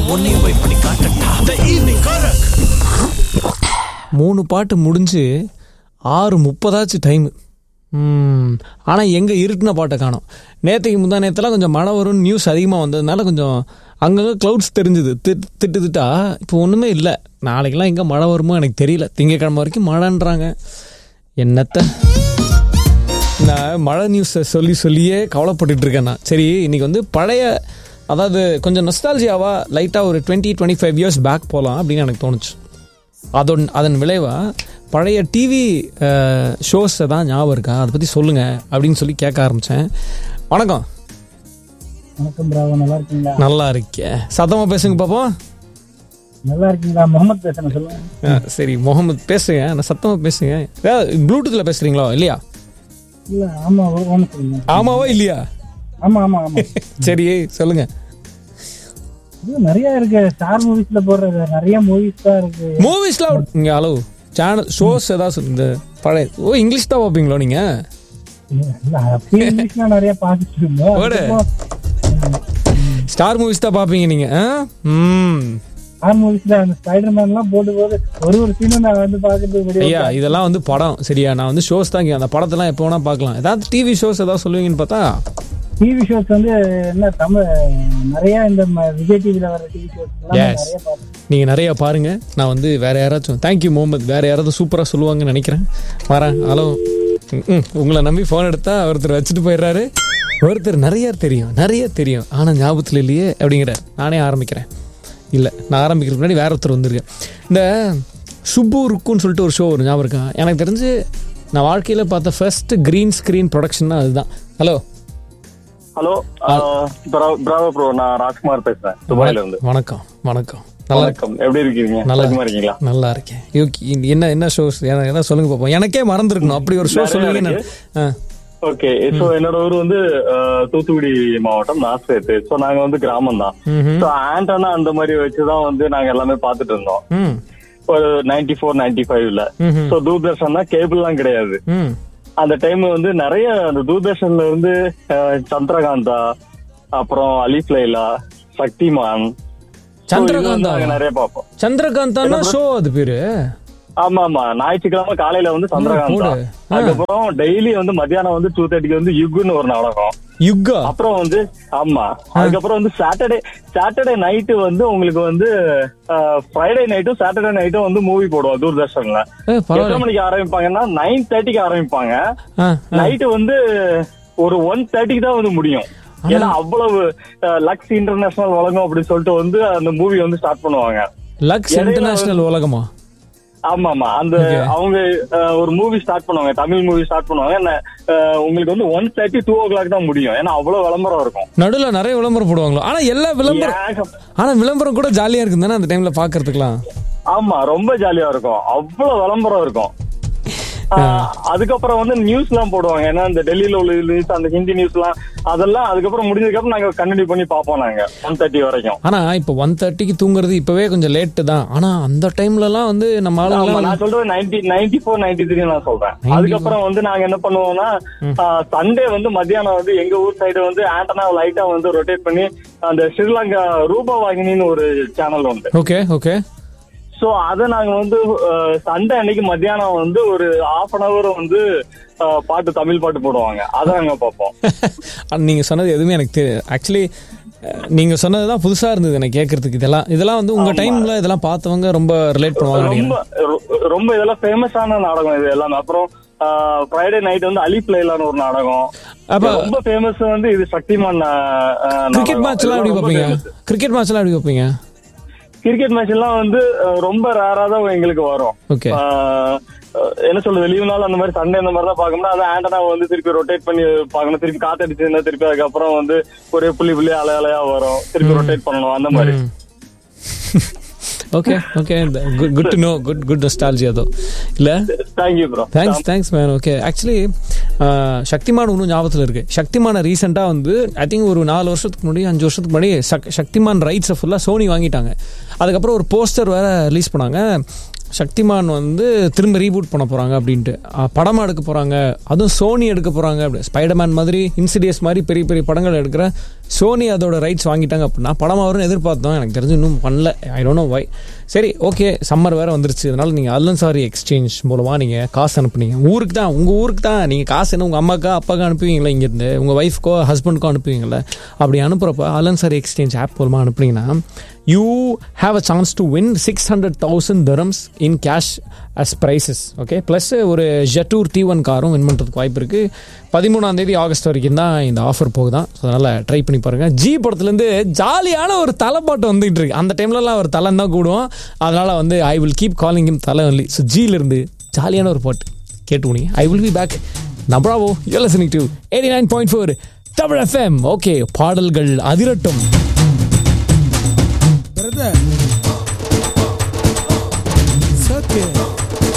உன்னையும் போய் பண்ணி காட்டட்டா த ஈவினிங் காரக் மூணு பாட்டு முடிஞ்சு ஆறு முப்பதாச்சு டைமு ஆனால் எங்கே இருட்டின பாட்டை காணோம் நேற்றுக்கு முந்தா நேரத்தெல்லாம் கொஞ்சம் மழை வரும்னு நியூஸ் அதிகமாக வந்ததுனால கொஞ்சம் அங்கங்கே க்ளவுட்ஸ் தெரிஞ்சுது திட்டு திட்டு திட்டா இப்போ ஒன்றுமே இல்லை நாளைக்கெல்லாம் எங்கே மழை வருமோ எனக்கு தெரியல திங்கக்கிழமை வரைக்கும் மழைன்றாங்க என்னத்த நான் மழை நியூஸை சொல்லி சொல்லியே கவலைப்பட்டுட்டு இருக்கேன் நான் சரி இன்னைக்கு வந்து பழைய அதாவது கொஞ்சம் நொஸ்டாலஜியாவா லைட்டாக ஒரு twenty twenty five years back போகலாம் அப்படின்னு எனக்கு தோணுச்சு அதன் அதன் விளைவா பழைய டிவி ஷோஸை தான் ஞாபகம் இருக்கா அதை பற்றி சொல்லுங்கள் அப்படின்னு சொல்லி கேட்க ஆரம்பித்தேன் வணக்கம் வணக்கம் பிராவோ நல்லா இருக்கீங்களா நல்லா இருக்கேன் சத்தமாக பேசுங்க பாப்போம் நல்லா இருக்கீங்களா முகமது பேசுறேன் சொல்லுங்க ஆ, சரி முகமது பேசுங்க நான் சத்தமாக பேசுங்க ப்ளூடூத்தில் பேசுகிறீங்களோ இல்லையா இல்ல ஆமா ஒன்று சொல்லுங்க ஆமாவா இல்லையா ஆமா ஆமா ஆமா சரி சொல்லுங்க இது நிறைய இருக்கு ஸ்டார் மூவிஸ்ல போடுறது நிறைய மூவிஸ் தான் இருக்கு மூவிஸ்லாம் இங்கே அளவு சேனல் ஷோஸ் ஏதாவது சொல்லு- இந்த பழைய ஓ இங்கிலீஷ் தான் பார்ப்பீங்களோ நீங்கள் இல்ல அப்பயே இங்கிலீஷ்லாம் நிறைய பார்த்துட்டு இருந்தோம் ஓடு. அதுக்கப்புறம் ஸ்டார் மூவிஸ் தான் பார்ப்பீங்க நீங்கள் ஆ ம் ஸ்டார் மூவிஸ்ல அந்த ஸ்பைடர் மேன்லாம் போட்டு போது ஒரு ஒரு சீனும் நான் வந்து பார்க்கறது ஐயா இதெல்லாம் வந்து படம் சரியா நான் வந்து ஷோஸ் தான் இங்க- அந்த படத்தெல்லாம் எப்போ வேணா பார்க்கலாம் ஏதாவது டிவி ஷோஸ் ஏதாவது சொல்லுவீங்கன்னு பார்த்தா டிவி ஷோஸ் வந்து என்ன தமிழ் நிறைய இந்த ம- விஜய் டிவில வர டிவி ஷோஸ் எல்லாம் Yes. நிறைய பார்ப்பேன் நீங்கள் நிறைய பாருங்க நான் வந்து வேற யாராச்சும் தேங்க்யூ முகமது வேற யாராவது சூப்பராக சொல்லுவாங்கன்னு நினைக்கிறேன் வரேன் ஹலோ ம், உங்களை நம்பி ஃபோன் எடுத்தா ஒருத்தர் வச்சுட்டு போயிடுறாரு ஒருத்தர் நிறைய தெரியும் நிறைய தெரியும் ஆனால் ஞாபகத்தில் இல்லையே அப்படிங்கிறார் நானே ஆரம்பிக்கிறேன் இல்லை நான் ஆரம்பிக்கிறதுக்கு முன்னாடி வேற ஒருத்தர் வந்திருக்கேன் இந்த சுப்பு ருக்குன்னு சொல்லிட்டு ஒரு ஷோ ஒரு ஞாபகம் இருக்கா எனக்கு தெரிஞ்சு நான் வாழ்க்கையில் பார்த்த ஃபர்ஸ்ட் க்ரீன் ஸ்க்ரீன் ப்ரொடக்ஷன்னா அதுதான் ஹலோ ஹலோ பிராவோ ப்ரோ நான் ராஜ்குமார் பேசுறேன் துபாயில இருந்து வணக்கம் வணக்கம் நல்லா இருக்கு வணக்கம் எப்படி இருக்கீங்க நல்லா நல்லா இருக்கீங்களா நல்லா இருக்கேன் யோகி, இந்த- என்ன என்ன ஷோஸ் என்ன சொல்லுங்க பார்ப்போம் எனக்கே மறந்துருக்கணும் அப்படி ஒரு ஷோ நிறைய சொல்லுவீங்க இருக்கு. ஓகே சோ என்னோட ஊர் வந்து அஹ், தூத்துக்குடி மாவட்டம் நாஸ்ரேத்து சோ நாங்க வந்து கிராமம் தான் சோ ஆண்டனா அந்த மாதிரி வச்சுதான் வந்து நாங்க எல்லாமே பாத்துட்டு இருந்தோம் ம் ஒரு நைன்டி ஃபோர் நைன்டி ஃபைவ்ல ம்ஹும். சோ தூர்தர்ஷன் தான் கேபிள்லாம் கிடையாது ம் அந்த டைம் வந்து நிறைய அந்த தூர்தர்ஷன்ல இருந்து அஹ், சந்திரகாந்தா அப்புறம் அலிஃப் லைலா சக்திமான் So, இது வந்து சந்திரகாந்தா நாங்க நிறைய பார்ப்போம் சந்திரகாந்தானா ஷோ அது பேரு ஆமா ஆமா ஞாயிற்றுக்கிழமை காலையில வந்து சந்திரகாந்தா போடு. ஆ. அதுக்கப்புறம் டெய்லி வந்து மத்தியானம் வந்து டூ தேர்ட்டிக்கு வந்து யுகுன்னு ஒரு நாடகம் யுகா அப்புறம் வந்து ஆமா அதுக்கப்புறம் வந்து சாட்டர்டே சாட்டர்டே நைட்டு வந்து உங்களுக்கு வந்து ஃப்ரைடே நைட்டும் சாட்டர்டே நைட்டும் வந்து மூவி போடுவோம் தூர்தர்ஷன்ல ஏ எத்தனை பரவாயில்ல மணிக்கு ஆரம்பிப்பாங்கன்னா நைன் தேர்ட்டிக்கு ஆரம்பிப்பாங்க ஆ, ஆ. நைட்டு வந்து ஒரு ஒன் தேர்ட்டிக்கு தான் வந்து முடியும் ஏன்னா அவ்வளவு லக்ஸ் இன்டர்நேஷனல் வழங்கும் அப்படின்னு சொல்லிட்டு வந்து அந்த மூவி வந்து ஸ்டார்ட் பண்ணுவாங்க லக்ஸ் இடையில இன்டர்நேஷனல் உலகமா ஆமா ஆமா அந்த Okay. அவங்க அஹ், ஒரு மூவி ஸ்டார்ட் பண்ணுவாங்க தமிழ் மூவி ஸ்டார்ட் பண்ணுவாங்க என்ன, அஹ், உங்களுக்கு வந்து one thirty two o'clock தான் முடியும் ஏன்னா அவ்வளவு விளம்பரம் இருக்கும் நடுவுல நிறைய விளம்பரம் போடுவாங்களோ ஆனா எல்லா விளம்பரம் ஏக- ஆனா விளம்பரம் கூட ஜாலியா இருக்கும் தானே அந்த டைம்ல பாக்குறதுக்குலாம் ஆமா ரொம்ப ஜாலியா இருக்கும் அவ்வளவு விளம்பரம் இருக்கும் ஆஹ், அதுக்கப்புறம் வந்து நியூஸ் எல்லாம் போடுவாங்க ஏன்னா இந்த டெல்லியில உள்ள நியூஸ் அந்த ஹிந்தி நியூஸ் எல்லாம் அதெல்லாம் அதுக்கப்புறம் முடிஞ்சதுக்கு அப்புறம் நாங்க கண்டினியூ பண்ணி பார்ப்போம் நாங்க ஒன் தேர்ட்டி வரைக்கும் ஆனா இப்போ ஒன் தேர்ட்டிக்கு தூங்குறது இப்பவே கொஞ்சம் லேட்டு தான் ஆனா அந்த டைம்ல எல்லாம் வந்து நம்ம ஆமா ஆளுங்கலாம் நான் சொல்றது ninety ninety four ninety three நான் சொல்றேன் 94. அதுக்கப்புறம் வந்து நாங்க என்ன பண்ணுவோம்னா சண்டே வந்து மத்தியானம் வந்து எங்க ஊர் சைடு வந்து ஆண்டனா லைட்டா வந்து ரொட்டேட் பண்ணி அந்த ஸ்ரீலங்கா ரூபவாகினின்னு ஒரு சேனல் உண்டு ஓகே ஓகே சோ அத நாங்க வந்து சண்டே அன்னைக்கு மத்தியானம் வந்து ஒரு ஹாஃப் அன் அவர் வந்து அஹ், பாட்டு தமிழ் பாட்டு போடுவாங்க அதை நாங்க பார்ப்போம் ஆனா, நீங்க சொன்னது எதுவுமே எனக்கு ஆக்சுவலி நீங்க சொன்னது தான் புதுசா இருந்தது எனக்கு கேட்கறதுக்கு இதெல்லாம் இதெல்லாம் வந்து உங்க டைம்ல இதெல்லாம் பார்த்தவங்க ரொம்ப ரிலேட் பண்ணுவாங்க ரொம்ப நினைக்கிறேன். ரொ- ரொம்ப இதெல்லாம் ஃபேமஸான நாடகம் இது எல்லாமே அப்புறம் ஃப்ரைடே நைட் வந்து அலி பிளேலான்னு ஒரு நாடகம் அப்ப- ரொம்ப ஃபேமஸ் வந்து இது சக்திமான் கிரிக்கெட் மேட்ச் எல்லாம் எப்படி வைப்பீங்க கிரிக்கெட் மேட்ச் எல்லாம் எப்படி வைப்பீங்க கிரிக்கெட் மேட்ச் எல்லாம் வந்து அஹ், ரொம்ப ரேரா தான் எங்களுக்கு வரும் ஓகே ஆஹ், அஹ், என்ன சொல்றது லீவ் நாள் அந்த மாதிரி சண்டே அந்த மாதிரி தான் பார்க்கணும்னா அதை ஆண்டனா வந்து திருப்பி ரொட்டேட் பண்ணி பார்க்கணும் திருப்பி காத்தடிச்சுன்னா திருப்பி அதுக்கப்புறம் வந்து ஒரே புள்ளி புள்ளி அலை அலையா வரும் திருப்பி ரொட்டேட் பண்ணணும் அந்த மாதிரி okay okay good to know good good nostalgia அதோ இல்ல thank you bro thanks thanks man okay actually Shaktimaan இன்னும் ஞாபகத்தில் இருக்கு சக்திமான ரீசெண்டாக வந்து ஐ திங்க் ஒரு நாலு வருஷத்துக்கு முன்னாடி அஞ்சு வருஷத்துக்கு முன்னாடி சக் சக்திமான் ரைட்ஸை ஃபுல்லாக சோனி வாங்கிட்டாங்க அதுக்கப்புறம் ஒரு போஸ்டர் வேற ரிலீஸ் பண்ணாங்க சக்திமான் வந்து திரும்ப ரீபூட் பண்ண போகிறாங்க அப்படின்ட்டு அஹ், படமா எடுக்க போகிறாங்க அதுவும் சோனி எடுக்க போகிறாங்க அப்படி ஸ்பைடர்மேன் மாதிரி இன்சிடியஸ் மாதிரி பெரிய பெரிய படங்கள் எடுக்கிற சோனி அதோட ரைட்ஸ் வாங்கிட்டாங்க அப்படின்னா படமாக வரும்னு எதிர்பார்த்தோம் எனக்கு தெரிஞ்சு இன்னும் பண்ணல ஐ டோன்ட் நோ வை சரி ஓகே சம்மர் வேறு வந்துருச்சு அதனால நீங்கள் அல்லன் சாரி எக்ஸ்சேஞ்ச் மூலமாக நீங்கள் காசு அனுப்புனீங்க ஊருக்கு தான் உங்கள் ஊருக்கு தான் நீங்கள் காசு என்ன உங்கள் அம்மாக்கா அப்பாக்கா அனுப்புவீங்களா இங்கேருந்து உங்கள் ஒய்ஃப்க்கோ ஹஸ்பண்ட்க்கோ அனுப்புவீங்களா அப்படி அனுப்புகிறப்ப அல்லன் சாரி எக்ஸ்சேஞ்ச் ஆப் மூலமாக அனுப்புனீங்கன்னா you have a chance to win six hundred thousand dirhams in cash as prizes okay plus ஒரு ஜெட்டூர் டி ஒன் காரும் வின் பண்ணுறதுக்கு வாய்ப்பு இருக்குது பதிமூணாம் தேதி ஆகஸ்ட் வரைக்கும் தான் இந்த ஆஃபர் போகுதான் ஸோ அதனால் ட்ரை பண்ணி பாருங்கள் ஜி படத்துலேருந்து ஜாலியான ஒரு தலைப்பாட்டு வந்துகிட்டு இருக்கு அந்த டைம்லலாம் ஒரு தலை தான் கூடுவோம் அதனால் வந்து ஐ வில் கீப் காலிங் இம் தலை ஒன்லி ஸோ ஜியிலிருந்து ஜாலியான ஒரு பாட்டு கேட்டு முடியும் ஐ வில் பி பேக் நப்ராவோ you listening to eighty nine point four Tamil FM okay பாடல்கள் அதிரட்டும் பிரதர்